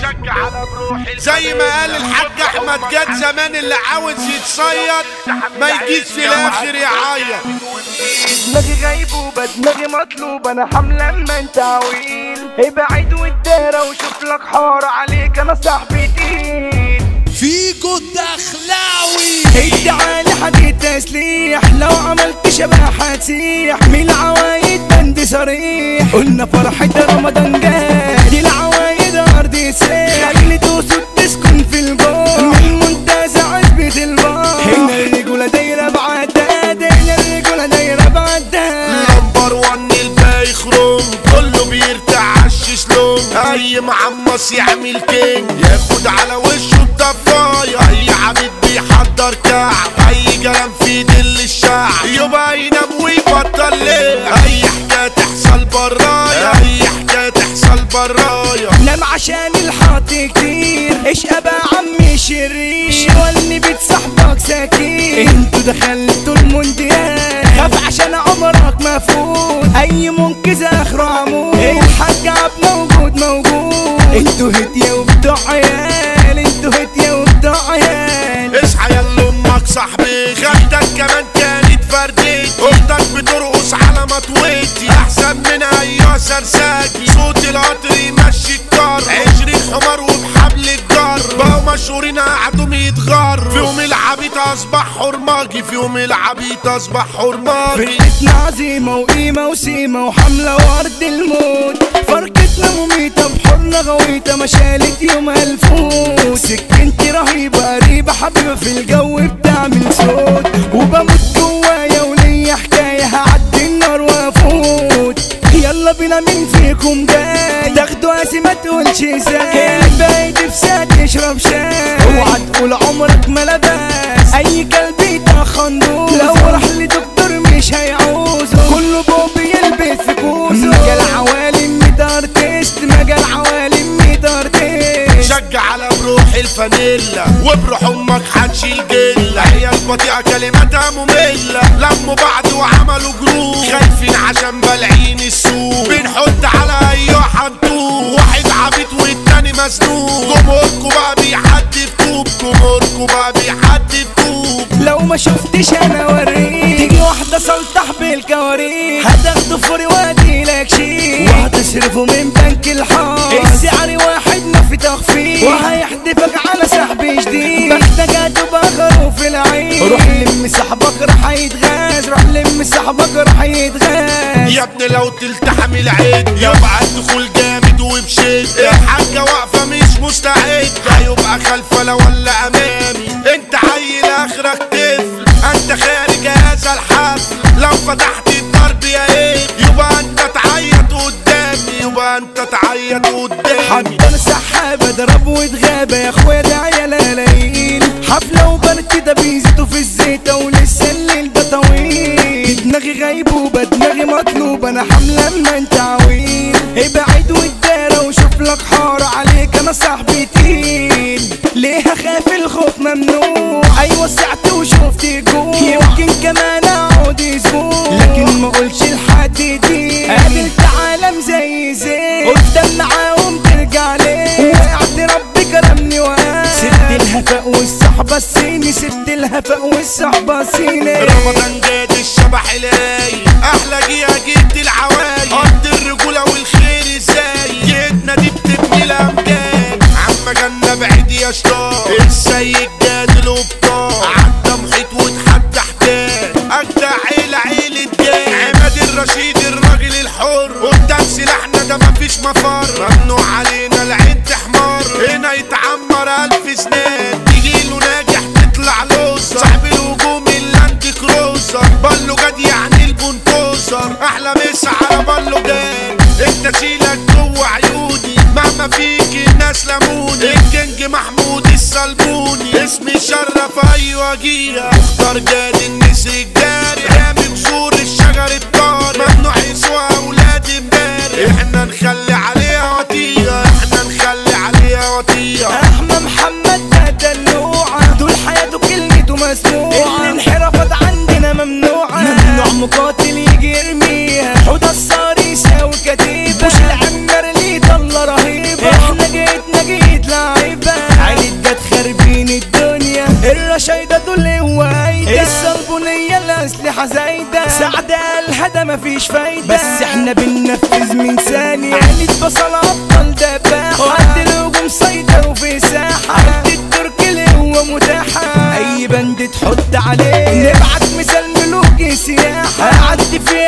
شك على بروحي زي ما قال الحاج احمد جد زمان اللي عاوز يتصيد ما يجيش في الاخر يعيط دماغي غيبوبة دماغي مطلوبة انا حملة اما انت عويل ابعد والدارة وشوف لك حارة عليك انا صاحبي تقيل فيجو الدخلاوي ادعالي حديد تسليح لو عملت شبه هتسيح من العوايد بند صريح قلنا فرحة رمضان جاي دي العوايد ارض سيح خلي توسد تسكن في البار من منتزع عزبة البار هنا الرجولة دايرة بعداد هنا الرجولة دايرة بعداد نمبر وان الباقي خروم كله بيرتاح عالششلوم اي معمص يعمل كينج ياخد على وشه الضفاية اي عبيد بيحضر كعب اي كلام في دل الشعب يبقى ينام ويبطل ليه اي حكاية تحصل برايا اي حكاية تحصل برايا نام عشان الحاط كتير ايش ابا عمي شرير شوالني بيت صاحبك سكين انتوا دخلتوا المونديال خاف عشان عمرك ما فوت اي منقذ اخره عمود الحاج عب موجود موجود انتوا هدية وبتوع عيال انتوا هدية وبتوع عيال اصحى يا امك صاحبي خدك كمان كانت فردتي اختك بترقص على مطويتي احسن من ايها سرساجي صوت القطر يمشي الكار عشرين حمار وبحبل الجر بقوا مشهورين قعدوا يتغر فيهم العبيط اصبح حرماجي فيهم العبيط اصبح حرماجي فرقتنا عزيمة وقيمة وسيمة وحملة وارض الموت فرقتنا مميتة بحرنا غويطة ما شالت يوم الفوت سكنتي رهيبة قريبة حبيبة في الجو بتعمل صوت وبموت جوايا وليا حكاية هعدي النار وافوت يلا بينا مين فيكم جاي تاخدوا قاسي ما تقولش ازاي البايد في ساعة يشرب شاي اوعى تقول عمرك ما لبس اي كلب يتخندوز لو راح لدكتور مش هيعوزه كله بوب يلبس في كوزه مجال عوالم ميت ارتست مجال عوالم ميت ارتست شجع على بروح الفانيلا وبروح امك هتشيل جله هي البطيئه كلماتها ممله لموا بعض وعملوا جروب خايفين عشان بلعين السوق بنحط على اي حنطوق واحد عبيط والتاني مسنوق جمهوركوا بقى بيحدي بطوب جمهوركوا بقى بيحدي بطوب لو ما شفتش انا اوريك تيجي واحدة سلطح بالكواريك هتاخده فوري وادي لك شيك وهتصرفه من بنك الحار السعر واحد ما في تخفيض وهيحدفك على سحب جديد بختك هتبقى خروف العين روح لم صاحبك راح يتغاز روح لم صاحبك راح يتغاز يا ابني لو تلتحم العيد يبقى الدخول جامد وبشد الحاجة واقفة مش مستعد هيبقى خلفة لا ولا امامي انت عيل اخرك طفل انت خارج هذا الحفل لو فتحت الضرب يا ايه يبقى انت تعيط قدامي يبقى انت تعيط قدامي حضر سحابة ضرب واتغابة يا اخويا ده عيال قليل حفلة وبنت كده بيزيتوا في الزيتة ولسه الليل ده طويل دماغي غيبوبة دماغي مطلوبة انا حاملة اما انت عويل ابعد والدارة وشوف لك حارة عليك انا صاحبي تقيل ليه هخاف الخوف ممنوع ايوه سعت وشفت جوع يمكن كمان اقعد اسبوع لكن ما اقولش لحد دي قابلت عالم زي زين قدام معاهم ترجع ليه وقعت ربي كرمني وقال سبت الهفاء والصحبة الصيني سبت الهفاء والصحبة الصيني رمضان جاد الشبح لاي احلى جيه جيت العوايد ارض الرجوله والخير ازاي جيتنا دي بتبني الامجاد عم جنة بعيد يا شطار السيد جاد الابطال عدى محيط وتحدى حداد اجدع عيلة عيلة جاد عماد الرشيد الراجل الحر قدام سلاحنا ده مفيش مفر ممنوع علينا العين تحمر هنا يتعمر الف سنان تجيله ناجح تطلع لوزر صاحب الهجوم اللاند كروزر بالو جد يعني البنتوزر احلى مسا على بالو جاد انت شيلك جوه عيوني مهما فيك الناس لموني الكينج محمود السلبوني اسمي شرف ايوه جيه مختار جاد النسر الجاري رامي جذور الشجر الطاري ممنوع يسوى اولاد امبارح احنا نخلي عليها وطيه احنا نخلي عليها وطيه احمى محمد ده دلوعة طول حياته كلمته مسموعة الانحرافات عندنا ممنوعة ممنوع مقاتل يجي يرميها حوض الصار يساوي كتيبة مش العنبر اللي طلة رهيبة احنا جيتنا جيت مفيش فايدة بس احنا بننفذ من ثانية عينة بصل ابطال دباحة وقت الهجوم سيطر وفي ساحة عد الترك اللي هو متاحة اي بند تحط عليه نبعت مثال ملوك سياحة عدي في